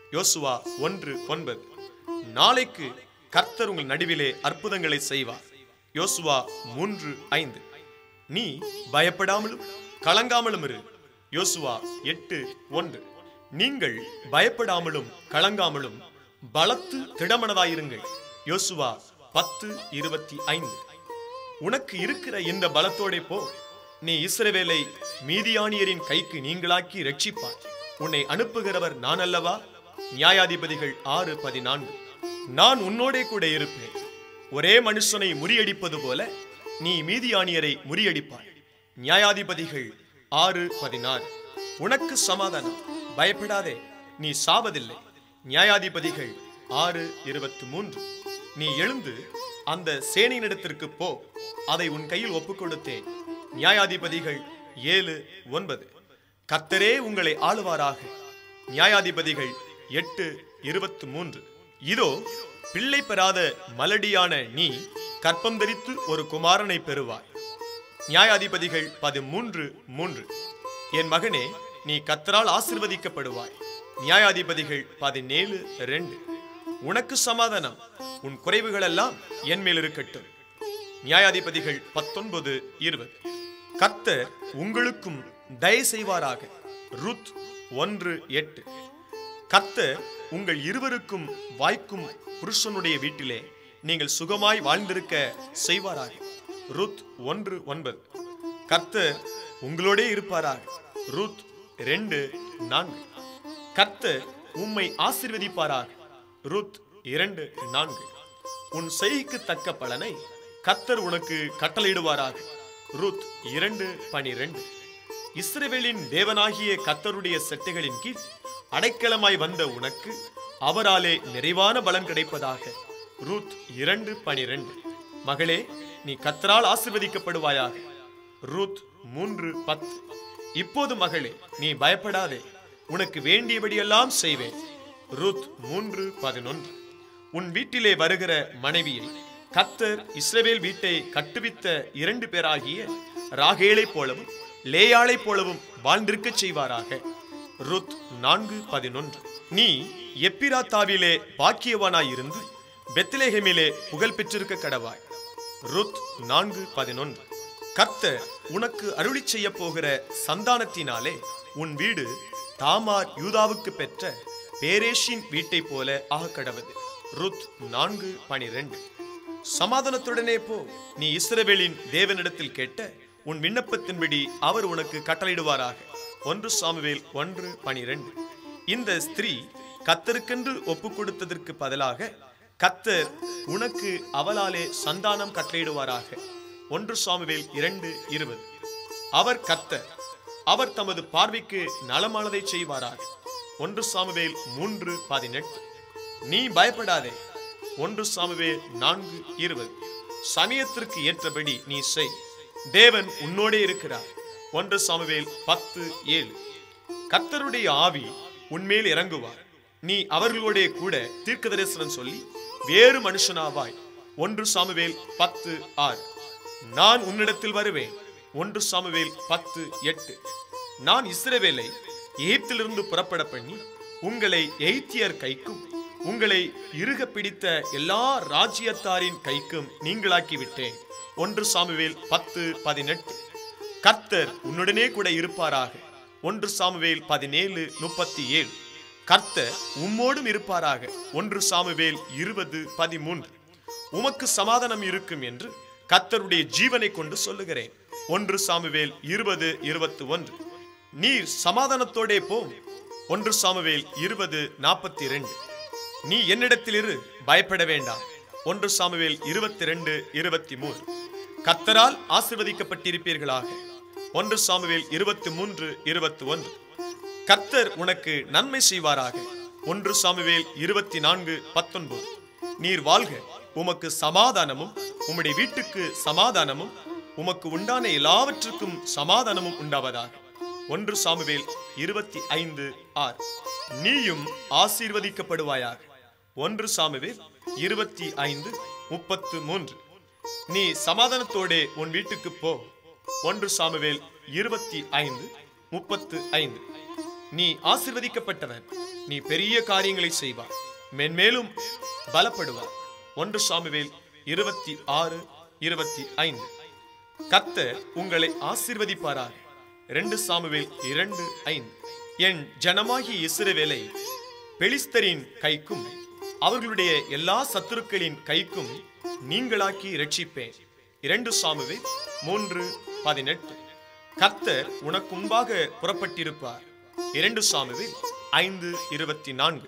யோசுவா ஒன்று ஒன்பது நாளைக்கு கர்த்தர் உங்கள் நடுவிலே அற்புதங்களை செய்வார் யோசுவா மூன்று ஐந்து நீ பயப்படாமலும் கலங்காமலும் இரு யோசுவா எட்டு ஒன்று நீங்கள் பயப்படாமலும் கலங்காமலும் பலத்து திடமனதாயிருங்கள் யோசுவா பத்து இருபத்தி ஐந்து உனக்கு இருக்கிற இந்த பலத்தோடே போ நீ இஸ்ரவேலை மீதியானியரின் கைக்கு நீங்களாக்கி ரட்சிப்பாய் உன்னை அனுப்புகிறவர் நான் அல்லவா நியாயாதிபதிகள் ஆறு பதினான்கு நான் உன்னோடே கூட இருப்பேன் ஒரே மனுஷனை முறியடிப்பது போல நீ மீதியானியரை முறியடிப்பாய் நியாயாதிபதிகள் ஆறு பதினாறு உனக்கு சமாதானம் பயப்படாதே நீ சாவதில்லை நியாயாதிபதிகள் ஆறு இருபத்தி மூன்று நீ எழுந்து அந்த சேனையினிடத்திற்கு போ அதை உன் கையில் ஒப்புக் கொடுத்தேன் நியாயாதிபதிகள் ஏழு ஒன்பது கர்த்தரே உங்களை ஆளுவாராக நியாயாதிபதிகள் எட்டு இருபத்து மூன்று இதோ பிள்ளை பெறாத மலடியான நீ கற்பம் தரித்து ஒரு குமாரனை பெறுவாய் நியாயாதிபதிகள் பதிமூன்று மூன்று என் மகனே நீ கத்தரால் ஆசிர்வதிக்கப்படுவாய் நியாயாதிபதிகள் பதினேழு ரெண்டு உனக்கு சமாதானம் உன் குறைவுகளெல்லாம் என் மேல் இருக்கட்டும் நியாயாதிபதிகள் பத்தொன்பது இருபது கர்த்தர் உங்களுக்கும் தயை செய்வாராக ருத் ஒன்று எட்டு கர்த்தர் உங்கள் இருவருக்கும் வாய்க்கும் புருஷனுடைய வீட்டிலே நீங்கள் சுகமாய் வாழ்ந்திருக்க செய்வாராக ருத் ஒன்று ஒன்பது கர்த்தர் உங்களோடே இருப்பாராக ருத் ரெண்டு நான்கு கர்த்தர் உம்மை ஆசீர்வதிப்பாராக ருத் இரண்டு நான்கு உன் செய்கைக்கு தக்க பலனை கர்த்தர் உனக்கு கட்டளையிடுவாராக ருத் இரண்டு பனிரெண்டு இஸ்ரவேலின் தேவனாகிய கர்த்தருடைய செட்டைகளின் கீழ் அடைக்கலமாய் வந்த உனக்கு அவராலே நிறைவான பலன் கிடைப்பதாக ரூத் இரண்டு பனிரெண்டு மகளே நீ கத்தரால் ஆசிர்வதிக்கப்படுவாயாக ரூத் மூன்று பத்து இப்போது மகளே நீ பயப்படாதே உனக்கு வேண்டியபடியெல்லாம் செய்வேன் ரூத் மூன்று பதினொன்று உன் வீட்டிலே வருகிற மனைவியை கத்தர் இஸ்ரவேல் வீட்டை கட்டுவித்த இரண்டு பேராகிய ராகேலைப் போலவும் லேயாளைப் போலவும் வாழ்ந்திருக்கச் செய்வாராக ருத் நான்கு பதினொன்று நீ எப்பிராத்தாவிலே பாக்கியவானாயிருந்து பெத்லேஹேமிலே புகழ் பெற்றிருக்க கடவாய் ருத் நான்கு பதினொன்று கர்த்தர் உனக்கு அருளி செய்ய போகிற சந்தானத்தினாலே உன் வீடு தாமார் யூதாவுக்கு பெற்ற பேரேஷின் வீட்டை போல ஆக கடவது ருத் நான்கு பனிரெண்டு சமாதானத்துடனே போ நீ இஸ்ரவேலின் தேவனிடத்தில் கேட்ட உன் விண்ணப்பத்தின்படி அவர் உனக்கு கட்டளையிடுவாராக ஒன்று சாமுவேல் ஒன்று பனிரெண்டு இந்த ஸ்திரீ கத்தருக்கென்று ஒப்பு கொடுத்ததற்கு பதிலாக கத்தர் உனக்கு அவளாலே சந்தானம் கட்டளையிடுவாராக ஒன்று சாமுவேல் இரண்டு இருபது அவர் கத்தர் அவர் தமது பார்வைக்கு நலமானதை செய்வாராக ஒன்று சாமுவேல் மூன்று பதினெட்டு நீ பயப்படாதே ஒன்று சாமுவேல் நான்கு இருபது சமயத்திற்கு ஏற்றபடி நீ செய் தேவன் உன்னோடே இருக்கிறார் ஒன்று சாமுவேல் பத்து ஏழு கர்த்தருடைய ஆவி உன்மேல் இறங்குவார் நீ அவர்களோடே கூட தீர்க்க தரிசனம் சொல்லி வேறு மனுஷனாவாய் ஒன்று சாமுவேல் பத்து ஆறு நான் உன்னிடத்தில் வருவேன் ஒன்று சாமுவேல் பத்து எட்டு நான் இஸ்ரவேலை எகிப்திலிருந்து புறப்பட பண்ணி உங்களை எகிப்தியர் கைக்கும் உங்களை இறுக பிடித்த எல்லா ராஜ்யத்தாரின் கைக்கும் நீங்களாக்கி விட்டேன் ஒன்று சாமுவேல் பத்து பதினெட்டு கர்த்தர் உன்னுடனே கூட இருப்பாராக ஒன்று சாமுவேல் பதினேழு முப்பத்தி ஏழு கர்த்தர் உம்மோடும் இருப்பாராக ஒன்று சாமுவேல் இருபது பதிமூன்று உமக்கு சமாதானம் இருக்கும் என்று கர்த்தருடைய ஜீவனை கொண்டு சொல்லுகிறேன் ஒன்று சாமுவேல் இருபது இருபத்தி ஒன்று நீர் சமாதானத்தோடே போம் ஒன்று சாமுவேல் இருபது நாற்பத்தி ரெண்டு நீ என்னிடத்தில் இரு பயப்பட வேண்டாம் ஒன்று சாமுவேல் இருபத்தி ரெண்டு இருபத்தி மூணு கத்தரால் ஆசிர்வதிக்கப்பட்டிருப்பீர்களாக ஒன்று சாமுவேல் இருபத்தி மூன்று இருபத்தி ஒன்று கர்த்தர் உனக்கு நன்மை செய்வாராக ஒன்று சாமுவேல் இருபத்தி நான்கு பத்தொன்பது நீர் வாழ்க உமக்கு சமாதானமும் உம்முடைய வீட்டுக்கு சமாதானமும் உமக்கு உண்டான எல்லாவற்றுக்கும் சமாதானமும் உண்டாவதாக ஒன்று சாமுவேல் இருபத்தி ஐந்து ஆறு நீயும் ஆசீர்வதிக்கப்படுவாயாக ஒன்று சாமுவேல் இருபத்தி ஐந்து முப்பத்து மூன்று நீ சமாதானத்தோடே உன் வீட்டுக்கு போ ஒன்று சாமுவேல் இருபத்தி ஐந்து முப்பத்து ஐந்து நீ ஆசிர்வதிக்கப்பட்டவன் நீ பெரிய காரியங்களை செய்வார் மென்மேலும் பலப்படுவார் ஒன்று சாமுவேல் இருபத்தி ஆறு இருபத்தி ஐந்து கர்த்தர் உங்களை ஆசீர்வதிப்பாராக ரெண்டு சாமுவேல் இரண்டு ஐந்து என் ஜனமாகிய இஸ்ரவேலை பெலிஸ்தரின் கைக்கும் அவர்களுடைய எல்லா சத்துருக்களின் கைக்கும் நீங்களாக்கி ரட்சிப்பேன் இரண்டு சாமுவேல் மூன்று பதினெட்டு கர்த்தர் உனக்கு முன்பாக புறப்பட்டிருப்பார் இரண்டு சாமுவேல் ஐந்து இருபத்தி நான்கு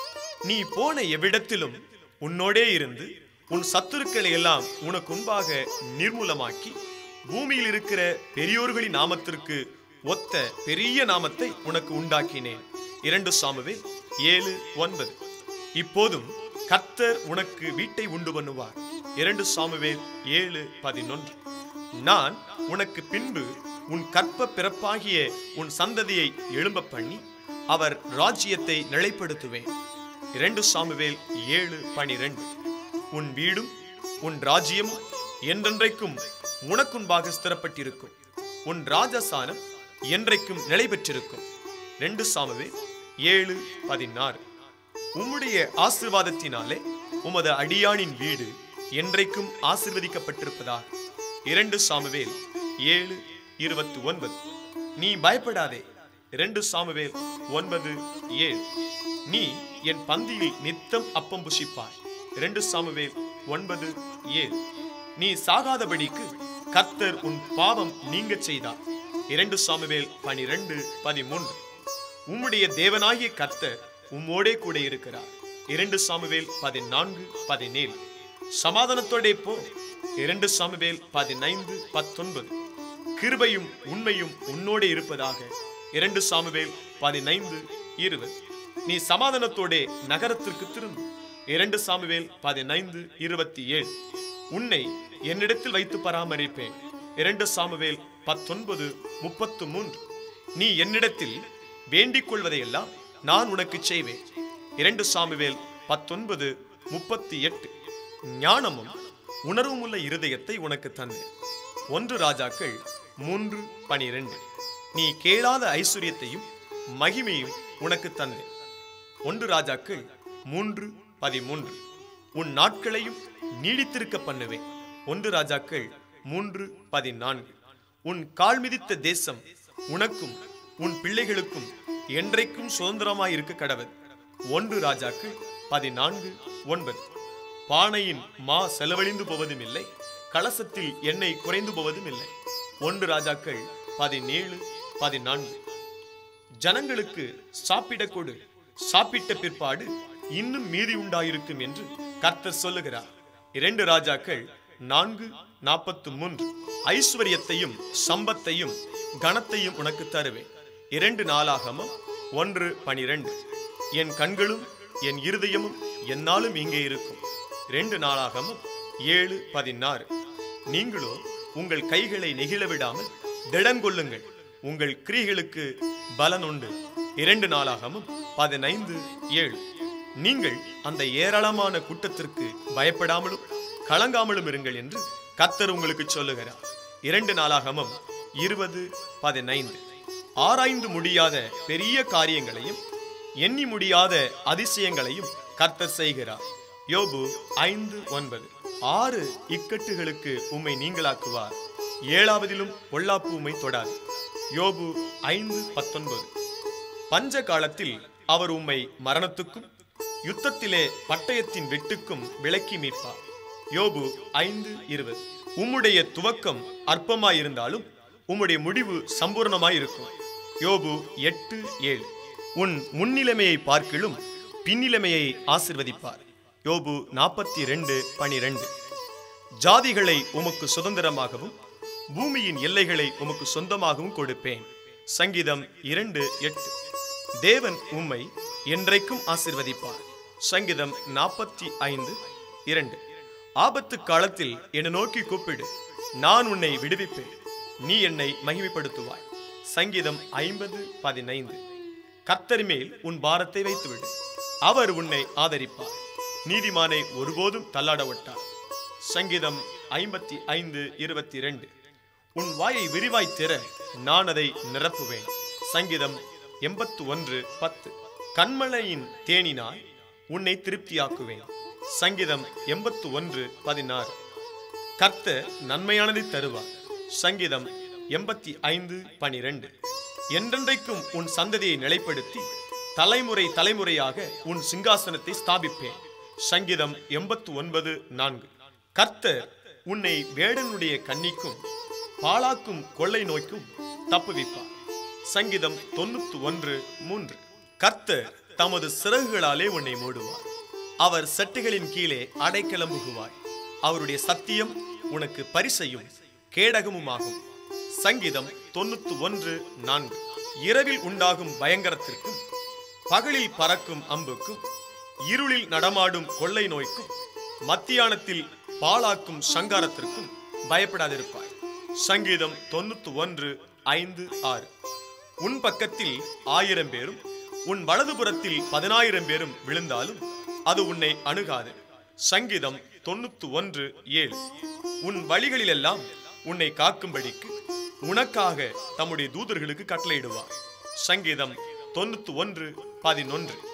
நீ போன எவ்விடத்திலும் உன்னோடே இருந்து உன் சத்துருக்களை எல்லாம் உனக்கு முன்பாக நிர்மூலமாக்கி பூமியில் இருக்கிற பெரியோர்களின் நாமத்திற்கு ஒத்த பெரிய நாமத்தை உனக்கு உண்டாக்கினேன் இரண்டு சாமுவேல் ஏழு ஒன்பது இப்போதும் கர்த்தர் உனக்கு வீட்டை உண்டு பண்ணுவார் இரண்டு சாமுவேல் ஏழு பதினொன்று நான் உனக்கு பின்பு உன் கற்ப பிறப்பாகிய உன் சந்ததியை எழும்ப பண்ணி அவர் ராஜ்யத்தை நிலைப்படுத்துவேன் இரண்டு சாமுவேல் ஏழு பனிரெண்டு உன் வீடும் உன் ராஜ்யமும் என்றென்றைக்கும் உனக்குன்பாக ஸ்திரப்பட்டிருக்கும் உன் ராஜசானம் என்றைக்கும் நிலை பெற்றிருக்கும் ரெண்டு சாமுவேல் ஏழு பதினாறு உம்முடைய ஆசிர்வாதத்தினாலே உமது அடியானின் வீடு என்றைக்கும் ஆசிர்வதிக்கப்பட்டிருப்பதாக இரண்டு சாமுவேல் ஏழு இருபத்தி ஒன்பது நீ பயப்படாதே இரண்டு சாமுவேல் ஒன்பது ஏழு நீ என் பந்தியில் நித்தம் அப்பம் புசிப்பாய் இரண்டு சாமுவேல் ஒன்பது ஏழு நீ சாகாதபடிக்கு கர்த்தர் உன் பாவம் நீங்கச் செய்தார் இரண்டு சாமுவேல் பனிரெண்டு பதிமூன்று உம்முடைய தேவனாகிய கர்த்தர் உம்மோடே கூட இருக்கிறார் இரண்டு சாமுவேல் பதினான்கு பதினேழு சமாதானத்தோடே போ இரண்டு சாமுவேல் பதினைந்து பத்தொன்பது கிருபையும் உண்மையும் உன்னோடே இருப்பதாக இரண்டு சாமுவேல் பதினைந்து இருபது நீ சமாதானத்தோடே நகரத்திற்கு திரும்பு இரண்டு சாமுவேல் பதினைந்து இருபத்தி ஏழு உன்னை என்னிடத்தில் வைத்து பராமரிப்பேன் இரண்டு சாமுவேல் பத்தொன்பது முப்பத்து மூன்று நீ என்னிடத்தில் வேண்டிக் கொள்வதையெல்லாம் நான் உனக்கு செய்வேன் இரண்டு சாமுவேல் பத்தொன்பது முப்பத்தி எட்டு ஞானமும் உணர்வும் உள்ள இருதயத்தை உனக்கு தந்தேன் ஒன்று ராஜாக்கள் மூன்று பனிரெண்டு நீ கேளாத ஐஸ்வர்யத்தையும் மகிமையும் உனக்கு தந்தேன் ஒன்று ராஜாக்கள் மூன்று பதிமூன்று உன் நாட்களையும் நீடித்திருக்க பண்ணுவேன் ஒன்று ராஜாக்கள் மூன்று பதினான்கு உன் கால் மிதித்த தேசம் உனக்கும் உன் பிள்ளைகளுக்கும் என்றைக்கும் சுதந்திரமாய் இருக்க கடவது ஒன்று ராஜாக்கள் பதினான்கு ஒன்பது பானையின் மா செலவழிந்து போவதும் இல்லை கலசத்தில் எண்ணெய் குறைந்து போவதும் இல்லை ஒன்று ராஜாக்கள் பதினேழு பதினான்கு ஜனங்களுக்கு சாப்பிடக் கொடு சாப்பிட்ட பிற்பாடு இன்னும் மீதி உண்டாயிருக்கும் என்று கர்த்தர் சொல்லுகிறார் இரண்டு ராஜாக்கள் நான்கு நாற்பத்து மூன்று ஐஸ்வர்யத்தையும் சம்பத்தையும் கனத்தையும் உனக்கு தருவேன் இரண்டு நாளாகமும் ஒன்று பனிரெண்டு என் கண்களும் என் இருதயமும் என்னாலும் இங்கே இருக்கும் ரெண்டு நாளாகமும் ஏழு பதினாறு நீங்களோ உங்கள் கைகளை நெகிழ விடாமல் திடங்கொள்ளுங்கள் உங்கள் கிரிகளுக்கு பலன் உண்டு இரண்டு நாளாகமும் பதினைந்து ஏழு நீங்கள் அந்த ஏராளமான கூட்டத்திற்கு பயப்படாமலும் கலங்காமலும் இருங்கள் என்று கர்த்தர் உங்களுக்கு சொல்லுகிறார் இரண்டு நாளாகமும் இருபது பதினைந்து ஆராய்ந்து முடியாத பெரிய காரியங்களையும் எண்ணி முடியாத அதிசயங்களையும் கர்த்தர் செய்கிறார் யோபு ஐந்து ஒன்பது ஆறு இக்கட்டுகளுக்கு உம்மை நீங்களாக்குவார் ஏழாவதிலும் பொல்லாப்பு உம்மை தொடாது யோபு ஐந்து பத்தொன்பது பஞ்ச காலத்தில் அவர் உம்மை மரணத்துக்கும் யுத்தத்திலே பட்டயத்தின் வெட்டுக்கும் விலக்கி மீட்பார் யோபு ஐந்து இருபது உம்முடைய துவக்கம் அற்பமாயிருந்தாலும் உம்முடைய முடிவு சம்பூர்ணமாயிருக்கும் யோபு எட்டு ஏழு உன் முன்னிலைமையை பார்க்கிலும் பின்னிலைமையை ஆசிர்வதிப்பார் யோபு நாற்பத்தி ரெண்டு பனிரெண்டு ஜாதிகளை உமக்கு சுதந்திரமாகவும் பூமியின் எல்லைகளை உமக்கு சொந்தமாகவும் கொடுப்பேன் சங்கீதம் இரண்டு எட்டு தேவன் உம்மை என்றைக்கும் ஆசிர்வதிப்பார் சங்கீதம் நாற்பத்தி ஐந்து இரண்டு ஆபத்து காலத்தில் என்னை நோக்கி கூப்பிடு நான் உன்னை விடுவிப்பேன் நீ என்னை மகிமைப்படுத்துவாய் சங்கீதம் ஐம்பது பதினைந்து கர்த்தர் மேல் உன் பாரத்தை வைத்துவிடு அவர் உன்னை ஆதரிப்பார் நீதிமானை ஒருபோதும் தள்ளாட விட்டார் சங்கீதம் ஐம்பத்தி ஐந்து இருபத்தி இரண்டு உன் வாயை விரிவாய் திற நான் அதை நிரப்புவேன் சங்கீதம் எண்பத்து ஒன்று பத்து கண்மலையின் தேனினால் உன்னை திருப்தியாக்குவேன் சங்கீதம் எண்பத்து ஒன்று பதினாறு கர்த்தர் நன்மையானதை தருவார் சங்கீதம் எண்பத்தி ஐந்து பனிரெண்டு என்றென்றைக்கும் உன் சந்ததியை நிலைப்படுத்தி தலைமுறை தலைமுறையாக உன் சிங்காசனத்தை ஸ்தாபிப்பேன் சங்கீதம் எண்பத்து ஒன்பது நான்கு கர்த்தர் உன்னை வேடனுடைய கண்ணிக்கும் பாழாக்கும் கொள்ளை நோய்க்கும் தப்புவிப்பார் சங்கீதம் தொண்ணூத்து ஒன்று மூன்று கர்த்தர் தமது சிறகுகளாலே உன்னை மூடுவார் அவர் செட்டுகளின் கீழே அடைக்கலம் புகுவாய் அவருடைய சத்தியம் உனக்கு பரிசையும் கேடகமுமாகும் சங்கீதம் தொண்ணூத்து ஒன்று நான்கு இரவில் உண்டாகும் பயங்கரத்திற்கும் பகலில் பறக்கும் அம்புக்கும் இருளில் நடமாடும் கொள்ளை நோய்க்கும் மத்தியானத்தில் பாழாக்கும் சங்காரத்திற்கும் பயப்படாதிருப்பாய் சங்கீதம் தொண்ணூத்து ஒன்று ஐந்து ஆறு உன் பக்கத்தில் ஆயிரம் பேரும் உன் வலதுபுறத்தில் பதினாயிரம் பேரும் விழுந்தாலும் அது உன்னை அணுகாது சங்கீதம் தொண்ணூத்து ஒன்று ஏழு உன் வழிகளிலெல்லாம் உன்னை காக்கும்படிக்கு உனக்காக தம்முடைய தூதர்களுக்கு கட்டளையிடுவார் சங்கீதம் தொண்ணூத்து ஒன்று பதினொன்று